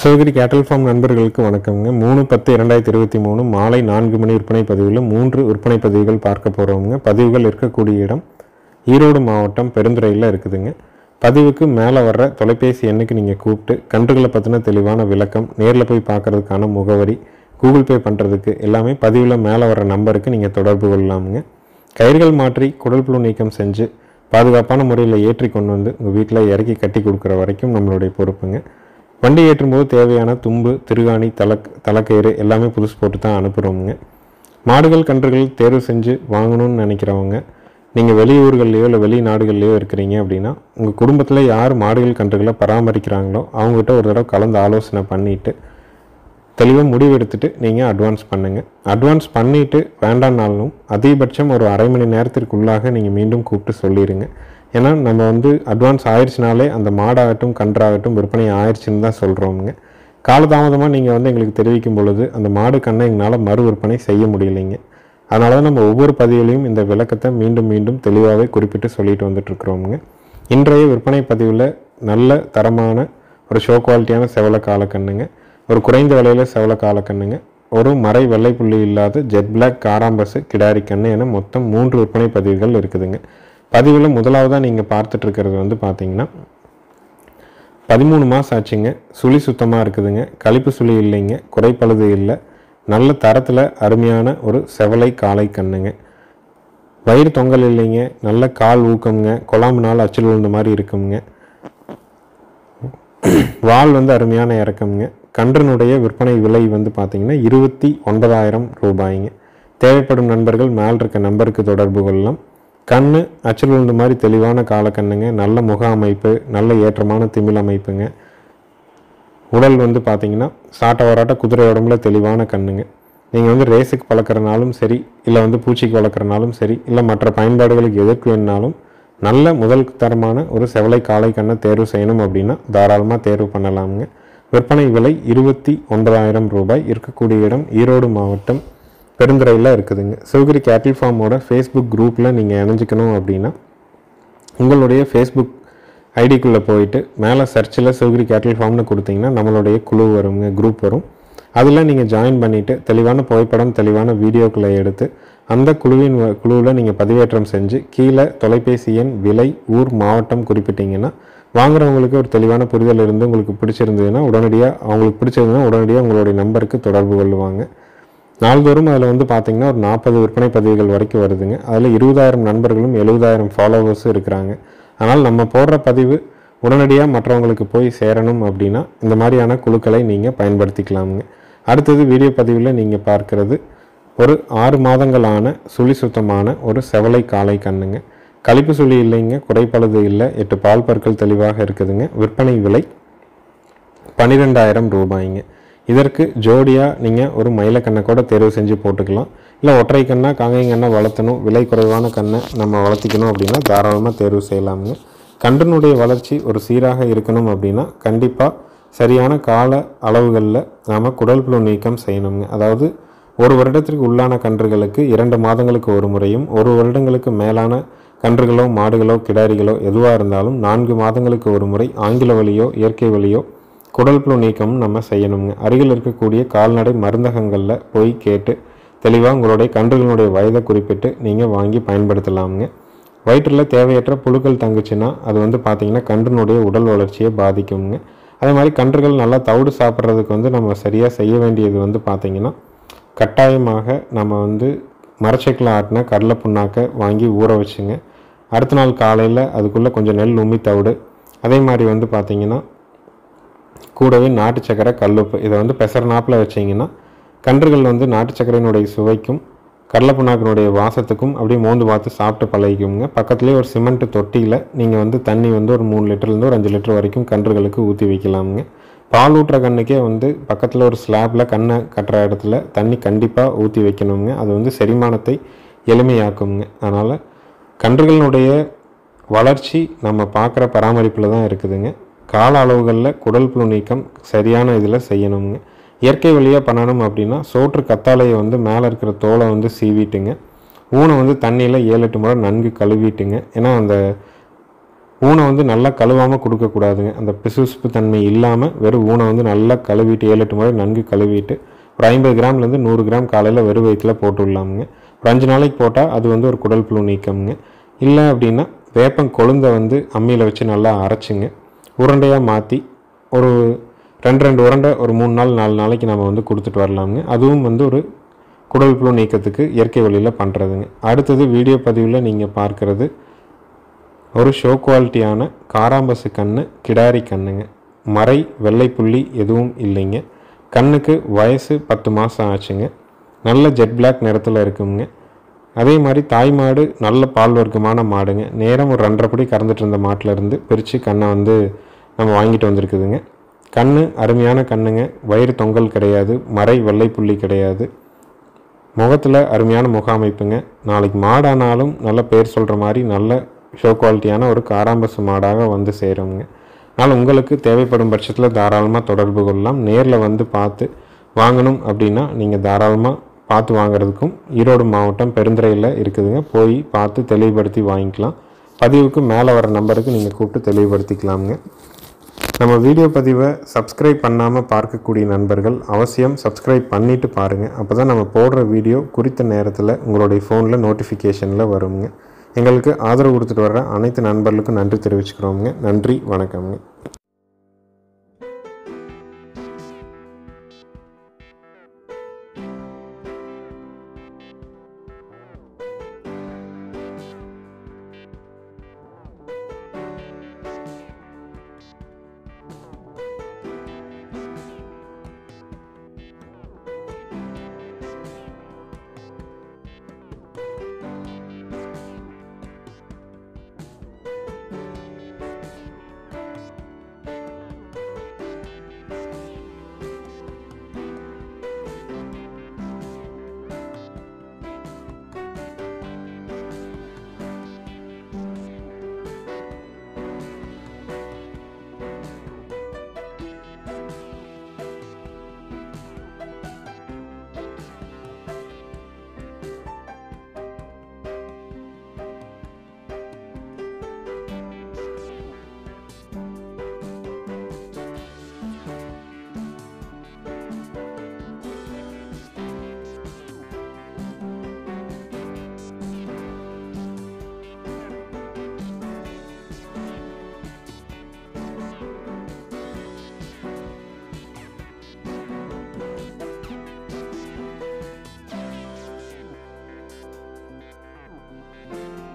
சிவகிரி கேட்டல் ஃபார்ம் நண்பர்களுக்கு வணக்கம்ங்க மூணு பத்து இரண்டாயிரத்தி இருபத்தி மூணு மாலை நான்கு மணி விற்பனை பதிவில் மூன்று விற்பனை பதிவுகள் பார்க்க போகிறோங்க பதிவுகள் இருக்கக்கூடிய இடம் ஈரோடு மாவட்டம் பெருந்துறையில் இருக்குதுங்க பதிவுக்கு மேலே வர்ற தொலைபேசி எண்ணுக்கு நீங்கள் கூப்பிட்டு கன்றுகளை பற்றின தெளிவான விளக்கம் நேரில் போய் பார்க்கறதுக்கான முகவரி கூகுள் பே பண்ணுறதுக்கு எல்லாமே பதிவில் மேலே வர்ற நம்பருக்கு நீங்கள் தொடர்பு கொள்ளலாமுங்க கயிறுகள் மாற்றி குடல் புழு நீக்கம் செஞ்சு பாதுகாப்பான முறையில் ஏற்றி கொண்டு வந்து உங்கள் வீட்டில் இறக்கி கட்டி கொடுக்குற வரைக்கும் நம்மளுடைய பொறுப்புங்க வண்டி ஏற்றும்போது தேவையான தும்பு திருகாணி தலக் தலக்கயிறு எல்லாமே புதுசு போட்டு தான் அனுப்புகிறோமுங்க மாடுகள் கன்றுகள் தேர்வு செஞ்சு வாங்கணும்னு நினைக்கிறவங்க நீங்கள் வெளியூர்கள்லையோ இல்லை வெளிநாடுகள்லையோ இருக்கிறீங்க அப்படின்னா உங்கள் குடும்பத்தில் யார் மாடுகள் கன்றுகளை பராமரிக்கிறாங்களோ அவங்ககிட்ட ஒரு தடவை கலந்து ஆலோசனை பண்ணிவிட்டு தெளிவாக முடிவெடுத்துட்டு நீங்கள் அட்வான்ஸ் பண்ணுங்கள் அட்வான்ஸ் பண்ணிவிட்டு வேண்டாம்னாலும் அதிகபட்சம் ஒரு அரை மணி நேரத்திற்குள்ளாக நீங்கள் மீண்டும் கூப்பிட்டு சொல்லிடுங்க ஏன்னா நம்ம வந்து அட்வான்ஸ் ஆயிடுச்சுனாலே அந்த மாடாகட்டும் கன்றாகட்டும் விற்பனை ஆயிடுச்சுன்னு தான் சொல்கிறோமுங்க காலதாமதமாக நீங்கள் வந்து எங்களுக்கு தெரிவிக்கும் பொழுது அந்த மாடு கண்ணை எங்களால் மறு விற்பனை செய்ய முடியலைங்க அதனால தான் நம்ம ஒவ்வொரு பதிவுலையும் இந்த விளக்கத்தை மீண்டும் மீண்டும் தெளிவாகவே குறிப்பிட்டு சொல்லிட்டு வந்துட்டுருக்குறோமுங்க இன்றைய விற்பனை பதிவில் நல்ல தரமான ஒரு ஷோ குவாலிட்டியான செவல காலக்கண்ணுங்க ஒரு குறைந்த விலையில் செவல காலக்கண்ணுங்க ஒரு மறை வெள்ளை புள்ளி இல்லாத ஜெட் பிளாக் காராம்பசு கிடாரி கண்ணு என மொத்தம் மூன்று விற்பனை பதிவுகள் இருக்குதுங்க பதிவில் முதலாவதாக நீங்கள் பார்த்துட்டு இருக்கிறது வந்து பார்த்தீங்கன்னா பதிமூணு மாதம் ஆச்சுங்க சுழி சுத்தமாக இருக்குதுங்க கழிப்பு சுழி இல்லைங்க குறைப்பழுது இல்லை நல்ல தரத்தில் அருமையான ஒரு செவலை காளை கண்ணுங்க வயிறு தொங்கல் இல்லைங்க நல்ல கால் ஊக்கம்ங்க கொழாம்பு நாள் அச்சில் விழுந்த மாதிரி இருக்குங்க வால் வந்து அருமையான இறக்கம்ங்க கன்றினுடைய விற்பனை விலை வந்து பார்த்தீங்கன்னா இருபத்தி ஒன்பதாயிரம் ரூபாய்ங்க தேவைப்படும் நண்பர்கள் மேல் இருக்க நம்பருக்கு தொடர்பு கொள்ளலாம் கண்ணு அச்சல் விழுந்த மாதிரி தெளிவான காலக்கண்ணுங்க நல்ல முக அமைப்பு நல்ல ஏற்றமான திமிழ் அமைப்புங்க உடல் வந்து பார்த்தீங்கன்னா சாட்ட வராட்ட குதிரை உடம்புல தெளிவான கண்ணுங்க நீங்கள் வந்து ரேஸுக்கு வளர்க்குறனாலும் சரி இல்லை வந்து பூச்சிக்கு வளர்க்குறனாலும் சரி இல்லை மற்ற பயன்பாடுகளுக்கு எதற்கு வேணுனாலும் நல்ல முதல் தரமான ஒரு செவலை காளை கண்ணை தேர்வு செய்யணும் அப்படின்னா தாராளமாக தேர்வு பண்ணலாமுங்க விற்பனை விலை இருபத்தி ஒன்பதாயிரம் ரூபாய் இருக்கக்கூடிய இடம் ஈரோடு மாவட்டம் பெருந்துறையில் இருக்குதுங்க சிவகிரி கேட்டில் ஃபார்மோட ஃபேஸ்புக் குரூப்பில் நீங்கள் இணைஞ்சிக்கணும் அப்படின்னா உங்களுடைய ஃபேஸ்புக் ஐடிக்குள்ளே போயிட்டு மேலே சர்ச்சில் சிவகிரி கேட்டில் ஃபார்ம்னு கொடுத்தீங்கன்னா நம்மளுடைய குழு வருங்க குரூப் வரும் அதில் நீங்கள் ஜாயின் பண்ணிவிட்டு தெளிவான புகைப்படம் தெளிவான வீடியோக்களை எடுத்து அந்த குழுவின் வ- குழுவில் நீங்கள் பதிவேற்றம் செஞ்சு கீழே தொலைபேசி எண் விலை ஊர் மாவட்டம் குறிப்பிட்டீங்கன்னா வாங்குறவங்களுக்கு ஒரு தெளிவான புரிதல் இருந்து உங்களுக்கு பிடிச்சிருந்ததுன்னா உடனடியாக அவங்களுக்கு பிடிச்சிருந்ததுன்னா உடனடியாக உங்களுடைய நம்பருக்கு தொடர்பு கொள்ளுவாங்க நாள்தோறும் அதில் வந்து பார்த்தீங்கன்னா ஒரு நாற்பது விற்பனை பதிவுகள் வரைக்கும் வருதுங்க அதில் இருபதாயிரம் நண்பர்களும் எழுபதாயிரம் ஃபாலோவர்ஸும் இருக்கிறாங்க அதனால் நம்ம போடுற பதிவு உடனடியாக மற்றவங்களுக்கு போய் சேரணும் அப்படின்னா இந்த மாதிரியான குழுக்களை நீங்கள் பயன்படுத்திக்கலாமுங்க அடுத்தது வீடியோ பதிவில் நீங்கள் பார்க்கிறது ஒரு ஆறு மாதங்களான சுழி சுத்தமான ஒரு செவலை காளை கண்ணுங்க கழிப்பு சுழி இல்லைங்க குறைப்பழுது இல்லை எட்டு பால் பற்கள் தெளிவாக இருக்குதுங்க விற்பனை விலை பன்னிரெண்டாயிரம் ரூபாய்ங்க இதற்கு ஜோடியாக நீங்கள் ஒரு மயில கண்ணை கூட தேர்வு செஞ்சு போட்டுக்கலாம் இல்லை ஒற்றை கண்ணா காங்கை கண்ணை வளர்த்தணும் விலை குறைவான கண்ணை நம்ம வளர்த்திக்கணும் அப்படின்னா தாராளமாக தேர்வு செய்யலாமுங்க கன்றினுடைய வளர்ச்சி ஒரு சீராக இருக்கணும் அப்படின்னா கண்டிப்பாக சரியான கால அளவுகளில் நாம் குடல் புழு நீக்கம் செய்யணுங்க அதாவது ஒரு வருடத்திற்கு உள்ளான கன்றுகளுக்கு இரண்டு மாதங்களுக்கு ஒரு முறையும் ஒரு வருடங்களுக்கு மேலான கன்றுகளோ மாடுகளோ கிடாரிகளோ எதுவாக இருந்தாலும் நான்கு மாதங்களுக்கு ஒரு முறை ஆங்கில வழியோ இயற்கை வழியோ குடல் புழு நீக்கம் நம்ம செய்யணுங்க அருகில் இருக்கக்கூடிய கால்நடை மருந்தகங்களில் போய் கேட்டு தெளிவாக உங்களுடைய கன்றுகளுடைய வயதை குறிப்பிட்டு நீங்கள் வாங்கி பயன்படுத்தலாமுங்க வயிற்றில் தேவையற்ற புழுக்கள் தங்குச்சுன்னா அது வந்து பார்த்திங்கன்னா கன்றுனுடைய உடல் வளர்ச்சியை பாதிக்குங்க அதே மாதிரி கன்றுகள் நல்லா தவிடு சாப்பிட்றதுக்கு வந்து நம்ம சரியாக செய்ய வேண்டியது வந்து பார்த்திங்கன்னா கட்டாயமாக நம்ம வந்து மரச்செக்கில் ஆட்டின கடலை புண்ணாக்கை வாங்கி ஊற வச்சுங்க அடுத்த நாள் காலையில் அதுக்குள்ளே கொஞ்சம் நெல் உம்மி தவிடு அதே மாதிரி வந்து பார்த்திங்கன்னா கூடவே நாட்டு சக்கரை கல்லுப்பு இதை வந்து பெசர் நாப்பில் வச்சிங்கன்னா கன்றுகள் வந்து நாட்டு சக்கரையினுடைய சுவைக்கும் கடலை புண்ணாக்கினுடைய வாசத்துக்கும் அப்படியே மோந்து பார்த்து சாப்பிட்டு பழகிக்குங்க பக்கத்துலேயே ஒரு சிமெண்ட் தொட்டியில் நீங்கள் வந்து தண்ணி வந்து ஒரு மூணு லிட்டர்லேருந்து ஒரு அஞ்சு லிட்டர் வரைக்கும் கன்றுகளுக்கு ஊற்றி வைக்கலாமுங்க பால் ஊட்டுற கண்ணுக்கே வந்து பக்கத்தில் ஒரு ஸ்லாப்பில் கண்ணை கட்டுற இடத்துல தண்ணி கண்டிப்பாக ஊற்றி வைக்கணுங்க அது வந்து செரிமானத்தை எளிமையாக்குங்க அதனால் கன்றுகளினுடைய வளர்ச்சி நம்ம பார்க்குற பராமரிப்பில் தான் இருக்குதுங்க கால அளவுகளில் குடல் புழு நீக்கம் சரியான இதில் செய்யணுங்க இயற்கை வழியாக பண்ணணும் அப்படின்னா சோற்று கத்தாழையை வந்து மேலே இருக்கிற தோலை வந்து சீவிட்டுங்க ஊனை வந்து தண்ணியில் ஏழு எட்டு முறை நன்கு கழுவிட்டுங்க ஏன்னா அந்த ஊனை வந்து நல்லா கழுவாமல் கொடுக்கக்கூடாதுங்க அந்த பிசுபிசுப்பு தன்மை இல்லாமல் வெறும் ஊனை வந்து நல்லா கழுவிட்டு ஏழு எட்டு முறை நன்கு கழுவிட்டு ஒரு ஐம்பது கிராம்லேருந்து நூறு கிராம் காலையில் வெறும் வயிற்றில் போட்டு விடலாமுங்க ஒரு அஞ்சு நாளைக்கு போட்டால் அது வந்து ஒரு குடல் புழு நீக்கம்ங்க இல்லை அப்படின்னா வேப்பம் கொழுந்தை வந்து அம்மியில் வச்சு நல்லா அரைச்சிங்க உருண்டையாக மாற்றி ஒரு ரெண்டு ரெண்டு உருண்டை ஒரு மூணு நாள் நாலு நாளைக்கு நம்ம வந்து கொடுத்துட்டு வரலாமுங்க அதுவும் வந்து ஒரு குடல் புழு நீக்கத்துக்கு இயற்கை வழியில் பண்ணுறதுங்க அடுத்தது வீடியோ பதிவில் நீங்கள் பார்க்குறது ஒரு ஷோ குவாலிட்டியான காராம்பசு கண்ணு கிடாரி கண்ணுங்க மறை வெள்ளை புள்ளி எதுவும் இல்லைங்க கண்ணுக்கு வயசு பத்து மாதம் ஆச்சுங்க நல்ல ஜெட் பிளாக் நிறத்தில் இருக்குங்க அதே மாதிரி தாய் மாடு நல்ல பால் வர்க்கமான மாடுங்க நேரம் ஒரு ரெண்டரை படி கறந்துட்டு இருந்த மாட்டில் இருந்து பிரித்து கண்ணை வந்து நம்ம வாங்கிட்டு வந்திருக்குதுங்க கண்ணு அருமையான கண்ணுங்க வயிறு தொங்கல் கிடையாது மறை வெள்ளை புள்ளி கிடையாது முகத்தில் அருமையான முக அமைப்புங்க நாளைக்கு மாடானாலும் நல்ல பேர் சொல்கிற மாதிரி நல்ல ஷோ குவாலிட்டியான ஒரு காராம்பசு மாடாக வந்து சேருங்க அதனால் உங்களுக்கு தேவைப்படும் பட்சத்தில் தாராளமாக தொடர்பு கொள்ளலாம் நேரில் வந்து பார்த்து வாங்கணும் அப்படின்னா நீங்கள் தாராளமாக பார்த்து வாங்குறதுக்கும் ஈரோடு மாவட்டம் பெருந்துறையில் இருக்குதுங்க போய் பார்த்து தெளிவுபடுத்தி வாங்கிக்கலாம் பதிவுக்கு மேலே வர நம்பருக்கு நீங்கள் கூப்பிட்டு தெளிவுபடுத்திக்கலாமுங்க நம்ம வீடியோ பதிவை சப்ஸ்கிரைப் பண்ணாமல் பார்க்கக்கூடிய நண்பர்கள் அவசியம் சப்ஸ்கிரைப் பண்ணிவிட்டு பாருங்கள் அப்போ தான் நம்ம போடுற வீடியோ குறித்த நேரத்தில் உங்களுடைய ஃபோனில் நோட்டிஃபிகேஷனில் வருங்க எங்களுக்கு ஆதரவு கொடுத்துட்டு வர்ற அனைத்து நண்பர்களுக்கும் நன்றி தெரிவிச்சுக்கிறோமுங்க நன்றி வணக்கம்ங்க Thank you.